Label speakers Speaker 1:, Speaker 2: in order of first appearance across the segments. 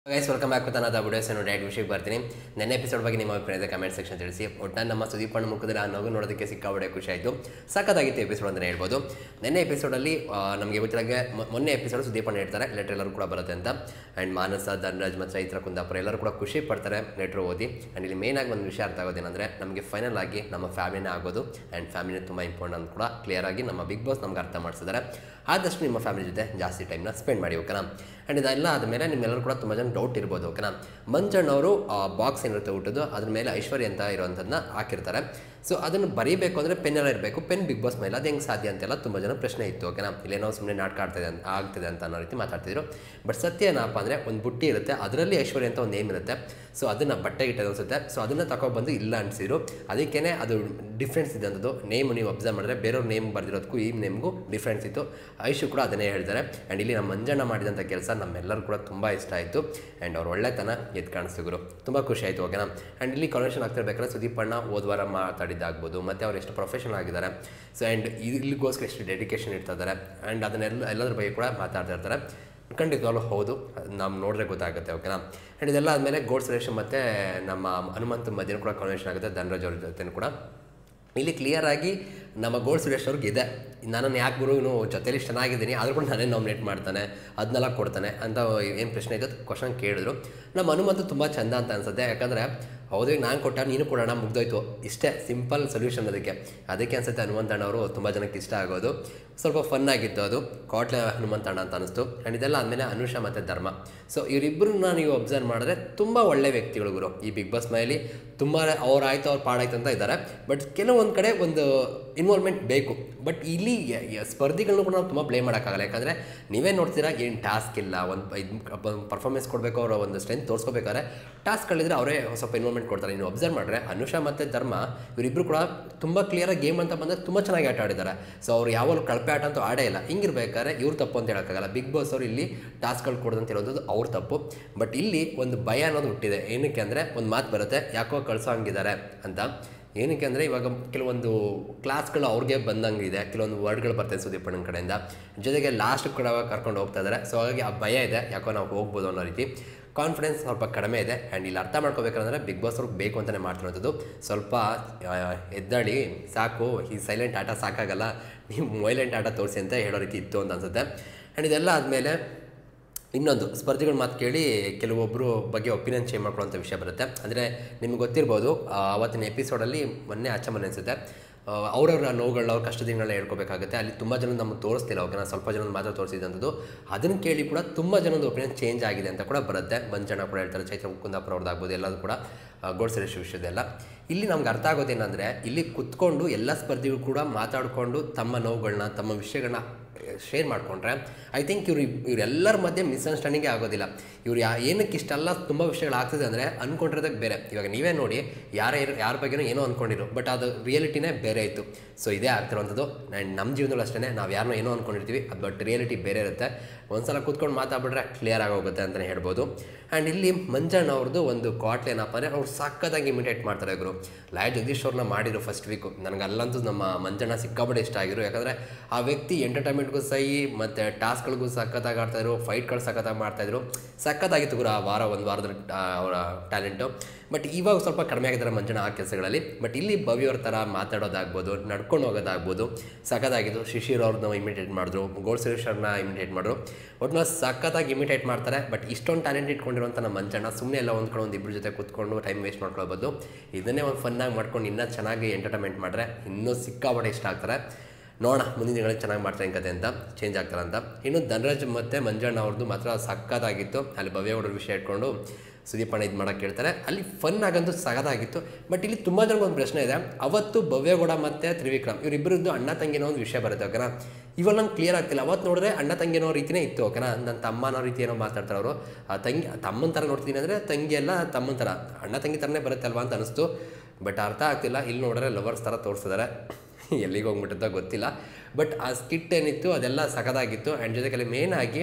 Speaker 1: guys welcome back with videos ನಾನು direct ವಿಷಯಕ್ಕೆ ಬರ್ತೀನಿ ನೆನ್ನೆ ಎಪಿಸೋಡ್ ಬಗ್ಗೆ ನಿಮ್ಮ ಅಭಿಪ್ರಾಯದ ಕಮೆಂಟ್ ಸೆಕ್ಷನ್ ತಿಳಿಸಿ ಒಟ್ಟಾರೆ ನಮ್ಮ ಸುದೀಪ್ ಅಣ್ಣ ಮುಖದಲ್ಲಿ ಆ ನಗು ನೋಡೋದಕ್ಕೆ ಸಿಕ್ಕಾಬಡೆ ಖುಷಿ ಆಯಿತು ಸಖತ್ತಾಗಿತ್ತು ಎಪಿಸೋಡ್ ಅಂತಲೇ ಹೇಳ್ಬೋದು ನೆನ್ನೆ ಎಪಿಸೋಡಲ್ಲಿ ನಮಗೆ ಗೊತ್ತಿರಾಗೆ ಮೊ- ಮೊನ್ನೆ ಎಪಿಸೋಡ್ ಸುದೀಪ್ ಅಣ್ಣ ಹೇಳ್ತಾರೆ ಲೆಟ್ರ್ ಎಲ್ಲರೂ ಕೂಡ ಬರುತ್ತೆ ಅಂತ ಆ್ಯಂಡ್ ಮಾನಸ ಧನರಾಜ್ ಮತ್ತು ಚೈತ್ರ ಕುಂದಾಪುರ ಎಲ್ಲರೂ ಕೂಡ ಖುಷಿ ಪಡ್ತಾರೆ ಲೆಟ್ರ್ ಓದಿ ಆ್ಯಂಡ್ ಇಲ್ಲಿ ಮೇನ್ ಆಗಿ ಒಂದು ವಿಷಯ ಅರ್ಥ ಆಗೋದೇನೆಂದರೆ ನಮಗೆ ಫೈನಲ್ ಆಗಿ ನಮ್ಮ ಫ್ಯಾಮಿಲಿನೇ ಆಗೋದು ಆ್ಯಂಡ್ ಫ್ಯಾಮಿಲಿ ತುಂಬ ಇಂಪಾರ್ಟೆಂಟ್ ಅಂತ ಕೂಡ ಕ್ಲಿಯರ್ ಆಗಿ ನಮ್ಮ ಬಿಗ್ ಬಾಸ್ ನಮ್ಗೆ ಅರ್ಥ ಮಾಡಿಸಿದ್ದಾರೆ ಆದಷ್ಟು ನಿಮ್ಮ ಫ್ಯಾಮಿಲಿ ಜೊತೆ ಜಾಸ್ತಿ ಟೈಮ್ನ ಸ್ಪೆಂಡ್ ಮಾಡಿ ಓಕೆನಾ ಆ್ಯಂಡ್ ಇದೆಲ್ಲ ಆದಮೇಲೆ ನಿಮ್ಮೆಲ್ಲರೂ ಕೂಡ ತುಂಬ ಜನ ಡೌಟ್ ಇರ್ಬೋದು ಓಕೆನಾ ಮಂಜಣ್ಣವರು ಬಾಕ್ಸ್ ಏನಿರುತ್ತೆ ಊಟದ್ದು ಅದ್ರ ಮೇಲೆ ಐಶ್ವರ್ಯ ಅಂತ ಇರುವಂಥದ್ದನ್ನ ಹಾಕಿರ್ತಾರೆ ಸೊ ಅದನ್ನು ಬರೀಬೇಕು ಅಂದರೆ ಪೆನ್ನೆಲ್ಲ ಇರಬೇಕು ಪೆನ್ ಬಿಗ್ ಬಾಸ್ ಮೇಲೆ ಅದು ಹೆಂಗೆ ಸಾಧ್ಯ ಅಂತೆಲ್ಲ ತುಂಬ ಜನ ಪ್ರಶ್ನೆ ಇತ್ತು ಓಕೆನಾ ಇಲ್ಲೇನೋ ಸುಮ್ಮನೆ ನಾಟಕ ಆಡ್ತಿದೆ ಅಂತ ಆಗ್ತಿದೆ ಅಂತ ಅನ್ನೋ ರೀತಿ ಮಾತಾಡ್ತಿದ್ರು ಬಟ್ ಸತ್ಯ ಏನಪ್ಪ ಅಂದರೆ ಒಂದು ಬುಟ್ಟಿ ಇರುತ್ತೆ ಅದರಲ್ಲಿ ಐಶ್ವರ್ಯ ಅಂತ ಒಂದು ನೇಮ್ ಇರುತ್ತೆ ಸೊ ಅದನ್ನು ಬಟ್ಟೆ ಇಟ್ಟದು ಅನಿಸುತ್ತೆ ಸೊ ಅದನ್ನು ತಗೊಬಂದು ಇಲ್ಲ ಅನಿಸಿದ್ರು ಅದಕ್ಕೇ ಅದು ಡಿಫ್ರೆನ್ಸ್ ಇದೆ ಅಂಥದ್ದು ನೇಮ್ ನೀವು ಅಬ್ಸರ್ವ್ ಮಾಡಿದ್ರೆ ಬೇರೆಯವ್ರ ನೇಮ್ ಬರ್ದಿರೋದಕ್ಕೂ ಈ ನೇಮ್ಗೂ ಡಿಫ್ರೆನ್ಸ್ ಇತ್ತು ಐಶು ಕೂಡ ಅದನ್ನೇ ಹೇಳ್ತಾರೆ ಆ್ಯಂಡ್ ಇಲ್ಲಿ ನಮ್ಮ ಮಂಜಣ್ಣ ಮಾಡಿದಂಥ ಕೆಲಸ ನಮ್ಮೆಲ್ಲರೂ ಕೂಡ ತುಂಬ ಇಷ್ಟ ಆಯಿತು ಆ್ಯಂಡ್ ಅವ್ರ ಒಳ್ಳೆತನ ಎದ್ದು ಕಾಣಿಸಿದ್ರು ತುಂಬ ಖುಷಿ ಆಯಿತು ಓಕೆನಾ ಆ್ಯಂಡ್ ಇಲ್ಲಿ ಕಾನ್ವರ್ಷನ್ ಆಗ್ತಿರ್ಬೇಕಾದ್ರೆ ಸುದೀಪ್ ಅಣ್ಣ ಹೋದ ವಾರ ಮಾತಾಡಿದ್ದಾಗ್ಬೋದು ಮತ್ತು ಅವ್ರು ಎಷ್ಟು ಪ್ರೊಫೆಷನಲ್ ಆಗಿದ್ದಾರೆ ಸೊ ಆ್ಯಂಡ್ ಇಲ್ಲಿಗೋಸ್ಕರ ಎಷ್ಟು ಡೆಡಿಕೇಶನ್ ಇಡ್ತಾ ಇದ್ದಾರೆ ಆ್ಯಂಡ್ ಅದನ್ನೆಲ್ಲ ಎಲ್ಲದ್ರ ಬಗ್ಗೆ ಕೂಡ ಮಾತಾಡ್ತಾ ಇರ್ತಾರೆ ಖಂಡಿತವಾಗ್ಲೂ ಹೌದು ನಾವು ನೋಡಿದ್ರೆ ಗೊತ್ತಾಗುತ್ತೆ ಓಕೆನಾ ಆ್ಯಂಡ್ ಇದೆಲ್ಲ ಆದಮೇಲೆ ಗೋಡ್ ಸುರೇಶ್ ಮತ್ತು ನಮ್ಮ ಹನುಮಂತ ಮಧ್ಯೆ ಕೂಡ ಕಾನ್ವರ್ಷನ್ ಆಗುತ್ತೆ ಧನರಾಜ್ ಅವ್ರ ಜೊತೆ ಕೂಡ ಇಲ್ಲಿ ಕ್ಲಿಯರ್ ಆಗಿ ನಮ್ಮ ಗೋಲ್ಡ್ ಸುರೇಶ್ ಅವ್ರಿಗೆ ಇದೆ ನನ್ನನ್ನು ಯಾಕೆ ಗುರು ಇನ್ನು ಜೊತೆಲಿ ಇಷ್ಟು ಚೆನ್ನಾಗಿದ್ದೀನಿ ಆದರೂ ಕೂಡ ನಾನೇ ನಾಮಿನೇಟ್ ಮಾಡ್ತಾನೆ ಅದನ್ನೆಲ್ಲ ಕೊಡ್ತಾನೆ ಅಂತ ಏನು ಪ್ರಶ್ನೆ ಇತ್ತು ಕ್ವಶನ್ ಕೇಳಿದ್ರು ನಮ್ಮ ಹನುಮಂತ ತುಂಬ ಚಂದ ಅಂತ ಅನ್ಸುತ್ತೆ ಯಾಕಂದರೆ ಹೌದು ನಾನು ಕೊಟ್ಟ ನೀನು ಕೊಡೋಣ ಮುಗ್ದೋಯ್ತು ಇಷ್ಟೇ ಸಿಂಪಲ್ ಸೊಲ್ಯೂಷನ್ ಅದಕ್ಕೆ ಅದಕ್ಕೆ ಅನ್ಸುತ್ತೆ ಹನುಮಂತಣ್ಣವರು ತುಂಬ ಜನಕ್ಕೆ ಇಷ್ಟ ಆಗೋದು ಸ್ವಲ್ಪ ಫನ್ ಆಗಿತ್ತು ಅದು ಕಾಟ್ಲೆ ಹನುಮಂತಣ್ಣ ಅಂತ ಅನಿಸ್ತು ಆ್ಯಂಡ್ ಇದೆಲ್ಲ ಆದಮೇಲೆ ಅನುಷಾ ಮತ್ತು ಧರ್ಮ ಸೊ ಇವರಿಬ್ಬರನ್ನ ನೀವು ಅಬ್ಸರ್ವ್ ಮಾಡಿದ್ರೆ ತುಂಬ ಒಳ್ಳೆ ವ್ಯಕ್ತಿಗಳು ಗುರು ಈ ಬಿಗ್ ಬಾಸ್ ಮನೆಯಲ್ಲಿ ತುಂಬ ಅವ್ರಾಯ್ತು ಅವ್ರು ಪಾಡಾಯ್ತು ಅಂತ ಇದ್ದಾರೆ ಬಟ್ ಕೆಲವೊಂದು ಕಡೆ ಒಂದು ಇನ್ವಾಲ್ವ್ಮೆಂಟ್ ಬೇಕು ಬಟ್ ಇಲ್ಲಿ ಯ- ಯ- ಸ್ಪರ್ಧಿಗಳನ್ನೂ ಕೂಡ ನಾವು ತುಂಬ ಬ್ಲೇಮ್ ಮಾಡೋಕ್ಕಾಗಲ್ಲ ಯಾಕಂದರೆ ನೀವೇ ನೋಡ್ತೀರಾ ಏನು ಟಾಸ್ಕ್ ಇಲ್ಲ ಒಂದು ಇದು ಪರ್ಫಾರ್ಮೆನ್ಸ್ ಕೊಡಬೇಕು ಅವರ ಒಂದು ಸ್ಟ್ರೆಂತ್ ತೋರಿಸ್ಕೋಬೇಕಾದ್ರೆ ಟಾಸ್ಕ್ಗಳಿದ್ರೆ ಅವರೇ ಸ್ವಲ್ಪ ಇನ್ವಾಲ್ವ್ಮೆಂಟ್ ಕೊಡ್ತಾರೆ ನೀವು ಅಬ್ಸರ್ವ್ ಮಾಡಿದ್ರೆ ಅನುಷಾ ಮತ್ತು ಧರ್ಮ ಇವರಿಬ್ಬರು ಕೂಡ ತುಂಬ ಕ್ಲಿಯರಾಗಿ ಗೇಮ್ ಅಂತ ಬಂದರೆ ತುಂಬ ಚೆನ್ನಾಗಿ ಆಟ ಆಡಿದ್ದಾರೆ ಸೊ ಅವ್ರು ಯಾವಾಗಲೂ ಕಳಪೆ ಆಟ ಅಂತೂ ಆಡೇ ಇಲ್ಲ ಹಿಂಗಿರ್ಬೇಕಾದ್ರೆ ಇವ್ರು ತಪ್ಪು ಅಂತ ಹೇಳೋಕ್ಕಾಗಲ್ಲ ಬಿಗ್ ಬಾಸ್ ಅವರು ಇಲ್ಲಿ ಟಾಸ್ಕ್ಗಳು ಕೊಡೋದಂತ ಹೇಳೋದು ಅವ್ರ ತಪ್ಪು ಬಟ್ ಇಲ್ಲಿ ಒಂದು ಭಯ ಅನ್ನೋದು ಹುಟ್ಟಿದೆ ಏನಕ್ಕೆ ಅಂದರೆ ಒಂದು ಮಾತು ಬರುತ್ತೆ ಯಾಕೋ ಕಳ್ಸೋ ಹಂಗಿದ್ದಾರೆ ಅಂತ ಏನಕ್ಕೆ ಅಂದರೆ ಇವಾಗ ಕೆಲವೊಂದು ಕ್ಲಾಸ್ಗಳು ಅವ್ರಿಗೆ ಬಂದಂಗೆ ಇದೆ ಕೆಲವೊಂದು ವರ್ಡ್ಗಳು ಬರ್ತದೆ ಸುದೀಪ್ ಅಣ್ಣನ ಕಡೆಯಿಂದ ಜೊತೆಗೆ ಲಾಸ್ಟ್ ಕೂಡ ಕರ್ಕೊಂಡು ಹೋಗ್ತಾ ಇದ್ದಾರೆ ಸೊ ಹಾಗಾಗಿ ಆ ಭಯ ಇದೆ ಯಾಕೋ ನಾವು ಹೋಗ್ಬೋದು ಅನ್ನೋ ರೀತಿ ಕಾನ್ಫಿಡೆನ್ಸ್ ಸ್ವಲ್ಪ ಕಡಿಮೆ ಇದೆ ಆ್ಯಂಡ್ ಇಲ್ಲಿ ಅರ್ಥ ಮಾಡ್ಕೋಬೇಕಂದ್ರೆ ಬಿಗ್ ಬಾಸ್ ಅವ್ರಿಗೆ ಬೇಕು ಅಂತಲೇ ಮಾಡ್ತಿರೋದು ಸ್ವಲ್ಪ ಆ, ಎದ್ದಾಡಿ ಸಾಕು ಈ ಸೈಲೆಂಟ್ ಆಟ ಸಾಕಾಗಲ್ಲ ನೀವು ವೈಲೆಂಟ್ ಆಟ ತೋರಿಸಿ ಅಂತ ಹೇಳೋ ರೀತಿ ಇತ್ತು ಅಂತ ಅನ್ಸುತ್ತೆ ಆ್ಯಂಡ್ ಇದೆಲ್ಲ ಆದಮೇಲೆ ಇನ್ನೊಂದು ಸ್ಪರ್ಧಿಗಳ ಮಾತು ಕೇಳಿ ಕೆಲವೊಬ್ಬರು ಬಗ್ಗೆ ಒಪಿನಿಯನ್ ಚೇಂಜ್ ಮಾಡ್ಕೊಳ್ಳೋಂಥ ವಿಷಯ ಬರುತ್ತೆ ಅಂದರೆ ನಿಮ್ಗೆ ಗೊತ್ತಿರ್ಬೋದು ಆ, ಅವತ್ತಿನ ಎಪಿಸೋಡಲ್ಲಿ ಮೊನ್ನೆ ಆಚೆ ಮೊನ್ನೆ ಅನಿಸುತ್ತೆ ಅವ್ರವ್ರ ನೋವುಗಳನ್ನ ಅವ್ರ ಕಷ್ಟ ದಿನಗಳನ್ನ ಹೇಳ್ಕೋಬೇಕಾಗುತ್ತೆ ಅಲ್ಲಿ ತುಂಬ ಜನ ನಮಗೆ ತೋರಿಸ್ತಿಲ್ಲ ಓಕೆನಾ ಸ್ವಲ್ಪ ಜನ ಮಾತ್ರ ತೋರಿಸಿದಂಥದ್ದು ಅದನ್ನು ಕೇಳಿ ಕೂಡ ತುಂಬ ಜನದ ಒಪಿನಿಯನ್ ಚೇಂಜ್ ಆಗಿದೆ ಅಂತ ಕೂಡ ಬರುತ್ತೆ ಮಂಜಣ್ಣ ಕೂಡ ಹೇಳ್ತಾರೆ ಚೈತ್ರ ಕುಂದಾಪುರ ಅವ್ರದ್ದಾಗ್ಬೋದು ಎಲ್ಲದು ಕೂಡ ಗೋಡ್ ಸುರೇಶ್ ವಿಷಯದೆಲ್ಲ ಇಲ್ಲಿ ನಮ್ಗೆ ಅರ್ಥ ಆಗೋದೇನೆಂದರೆ ಇಲ್ಲಿ ಕುತ್ಕೊಂಡು ಎಲ್ಲ ಸ್ಪರ್ಧಿಗಳು ಕೂಡ ಮಾತಾಡಿಕೊಂಡು ತಮ್ಮ ನೋವುಗಳನ್ನ ತಮ್ಮ ವಿಷಯಗಳನ್ನ ಶೇರ್ ಮಾಡಿಕೊಂಡ್ರೆ ಐ ಥಿಂಕ್ ಇವ್ರು ಇವರೆಲ್ಲರ ಮಧ್ಯೆ ಮಿಸ್ಅಂಡರ್ಸ್ಟ್ಯಾಂಡಿಂಗೇ ಆಗೋದಿಲ್ಲ ಇವ್ರು ಯಾ ಏನಕ್ಕೆ ಇಷ್ಟೆಲ್ಲ ತುಂಬ ವಿಷಯಗಳು ಆಗ್ತಿದೆ ಅಂದರೆ ಅಂದ್ಕೊಂಡಿರೋದಕ್ಕೆ ಬೇರೆ ಇವಾಗ ನೀವೇ ನೋಡಿ ಯಾರ ಯಾರ ಬಗ್ಗೆನೂ ಏನೋ ಅಂದ್ಕೊಂಡಿರೋ ಬಟ್ ಅದು ರಿಯಾಲಿಟಿನೇ ಬೇರೆ ಇತ್ತು ಸೊ ಇದೇ ಆಗ್ತಿರೋವಂಥದ್ದು ಆ್ಯಂಡ್ ನಮ್ಮ ಜೀವನದಲ್ಲೂ ಅಷ್ಟೇ ನಾವು ಯಾರನ್ನೋ ಏನೋ ಅಂದ್ಕೊಂಡಿರ್ತೀವಿ ಬಟ್ ರಿಯಾಲಿಟಿ ಬೇರೆ ಇರುತ್ತೆ ಒಂದ್ಸಲ ಕೂತ್ಕೊಂಡು ಮಾತಾಡ್ಬಿಟ್ರೆ ಕ್ಲಿಯರ್ ಆಗೋಗುತ್ತೆ ಅಂತಲೇ ಹೇಳ್ಬೋದು ಆ್ಯಂಡ್ ಇಲ್ಲಿ ಮಂಜಣ್ಣ ಅವ್ರದ್ದು ಒಂದು ಕ್ವಾಟ್ ಏನಪ್ಪ ಅಂದರೆ ಅವ್ರು ಸಕ್ಕತ್ತಾಗಿ ಇಮಿಟೇಟ್ ಮಾಡ್ತಾರೆ ಇವರು ಲಯ ಜಗದೀಶ್ ಅವ್ರನ್ನ ಮಾಡಿದ್ರು ಫಸ್ಟ್ ವೀಕು ನನಗೆ ಅಲ್ಲಂತೂ ನಮ್ಮ ಮಂಜಣ್ಣ ಸಿಕ್ಕಾಪಟ್ಟೆ ಇಷ್ಟ ಆಗಿರು ಯಾಕಂದರೆ ಆ ವ್ಯಕ್ತಿ ಎಂಟರ್ಟೈನ್ಮೆಂಟ್ಗೂ ಸಹಿ ಮತ್ತು ಟಾಸ್ಕ್ಗಳಿಗೂ ಸಖತ್ತಾಗಿ ಆಡ್ತಾಯಿದ್ರು ಫೈಟ್ಗಳು ಸಖತ್ತಾಗಿ ಮಾಡ್ತಾಯಿದ್ರು ಸಖತ್ತಾಗಿತ್ತು ಗುರು ಆ ವಾರ ಒಂದು ವಾರದ ಆ, ಅವರ ಟ್ಯಾಲೆಂಟು ಬಟ್ ಇವಾಗ ಸ್ವಲ್ಪ ಕಡಿಮೆ ಆಗಿದ್ದಾರೆ ಮಂಜಣ್ಣ ಆ ಕೆಲಸಗಳಲ್ಲಿ ಬಟ್ ಇಲ್ಲಿ ಭವ್ಯವ್ರ ಥರ ಮಾತಾಡೋದಾಗ್ಬೋದು ನಡ್ಕೊಂಡು ಹೋಗೋದಾಗ್ಬೋದು ಸಖತ್ತಾಗಿತ್ತು ಶಿಶಿರ್ ಅವ್ರನ್ನ ಇಮಿಟೇಟ್ ಮಾಡಿದ್ರು ಗೋಡ್ ಸುರೇಶ್ ಅವ್ರನ್ನ ಇಮಿಟೇಟ್ ಮಾಡಿದ್ರು ಒಟ್ಟಿನ ಸಖತ್ತಾಗಿ ಇಮಿಟೇಟ್ ಮಾಡ್ತಾರೆ ಬಟ್ ಇಷ್ಟೊಂದು ಟ್ಯಾಲೆಂಟ್ ಇಟ್ಕೊಂಡಿರುವಂಥ ನಮ್ಮ ಮಂಜಣ್ಣ ಸುಮ್ಮನೆ ಎಲ್ಲ ಒಂದು ಕಡೆ ಒಂದು ಇಬ್ಬರು ಜೊತೆ ಕೂತ್ಕೊಂಡು ಟೈಮ್ ವೇಸ್ಟ್ ಮಾಡ್ಕೊಳ್ಬೋದು ಇದನ್ನೇ ಒಂದು ಫನ್ನಾಗಿ ಮಾಡ್ಕೊಂಡು ಇನ್ನೂ ಚೆನ್ನಾಗಿ ಎಂಟರ್ಟೈನ್ಮೆಂಟ್ ಮಾಡಿದ್ರೆ ಇನ್ನೂ ಸಿಕ್ಕಾಪಟ್ಟೆ ಇಷ್ಟ ಆಗ್ತಾರೆ ನೋಡೋಣ ಮುಂದಿನ ದಿನಗಳಲ್ಲಿ ಚೆನ್ನಾಗಿ ಮಾಡ್ತಾರೆ ಹೆಂಗ್ ಕತೆ ಅಂತ ಚೇಂಜ್ ಆಗ್ತಾರೆ ಅಂತ ಇನ್ನು ಧನರಾಜ್ ಮತ್ತು ಮಂಜಣ್ಣ ಅವ್ರದ್ದು ಮಾತ್ರ ಸಕ್ಕತ್ತಾಗಿತ್ತು ಅಲ್ಲಿ ಭವ್ಯಗೌಡರ ವಿಷಯ ಇಟ್ಕೊಂಡು ಸುದೀಪ್ ಅಣ್ಣ ಇದು ಮಾಡೋಕ್ಕೆ ಹೇಳ್ತಾರೆ ಅಲ್ಲಿ ಫನ್ ಆಗಂತೂ ಸಗದಾಗಿತ್ತು ಬಟ್ ಇಲ್ಲಿ ತುಂಬ ಜನಕ್ಕೆ ಒಂದು ಪ್ರಶ್ನೆ ಇದೆ ಅವತ್ತು ಭವ್ಯಗೌಡ ಮತ್ತು ತ್ರಿವಿಕ್ರಮ್ ಇವರಿಬ್ಬರದ್ದು ಅಣ್ಣ ತಂಗಿನೋ ಒಂದು ವಿಷಯ ಬರುತ್ತೆ ಓಕೆನಾ ಇವಾಗ ನಂಗೆ ಕ್ಲಿಯರ್ ಆಗ್ತಿಲ್ಲ ಅವತ್ತು ನೋಡಿದ್ರೆ ಅಣ್ಣ ತಂಗಿನೋ ರೀತಿನೇ ಇತ್ತು ಓಕೆನಾ ನನ್ನ ತಮ್ಮನೋ ರೀತಿ ಏನೋ ಮಾತಾಡ್ತಾರೆ ಅವರು ಆ ತಂಗಿ ತಮ್ಮನ ಥರ ನೋಡ್ತೀನಿ ಅಂದರೆ ತಂಗಿ ಎಲ್ಲ ತಮ್ಮನ ಥರ ಅಣ್ಣ ತಂಗಿ ಥರನೇ ಬರುತ್ತೆ ಅಲ್ವಾ ಅಂತ ಅನಿಸ್ತು ಬಟ್ ಅರ್ಥ ಆಗ್ತಿಲ್ಲ ಇಲ್ಲಿ ನೋಡಿದ್ರೆ ಲವರ್ಸ್ ಥರ ತೋರಿಸಿದ್ದಾರೆ ಎಲ್ಲಿಗೆ ಹೋಗ್ಬಿಟ್ಟಿದ್ದ ಗೊತ್ತಿಲ್ಲ ಬಟ್ ಆ ಸ್ಕಿಟ್ ಏನಿತ್ತು ಅದೆಲ್ಲ ಸಖದಾಗಿತ್ತು ಆ್ಯಂಡ್ ಜೊತೆಗೆ ಮೇನ್ ಆಗಿ